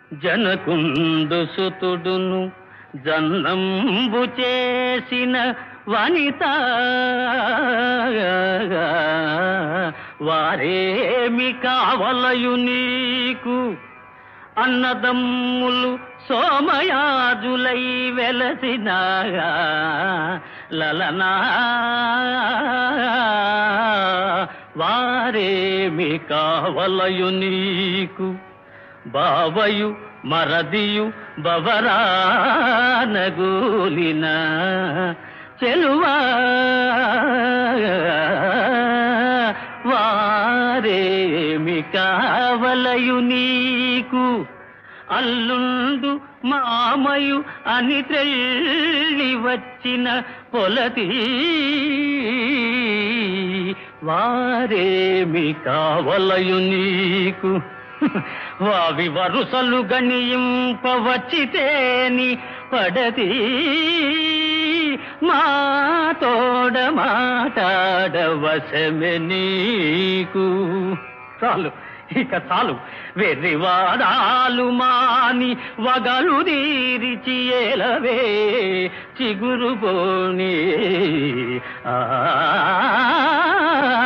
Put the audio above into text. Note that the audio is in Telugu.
జనకుండు సుతుడును జన్నంబు చేసిన వనిత వారేమి కావలయు నీకు అన్నదమ్ములు సోమయాజులై వెలసిన లలనా వారేమి కావలయు నీకు బావయు మరదియు బవరానగూలిన చెలువా వారేమి కావలయు నీకు అల్లుండు మామయు అని తెల్లి వచ్చిన పొలతి వారేమి కావలయు నీకు వావి వరుసలు గణింపవచ్చితేని పడతి మా తోడ మాటాడవశమె నీకు చాలు ఇక చాలు వెర్రివాడాలు మాని వగలు దీరిచి ఏలవే చిగురు పోని ఆ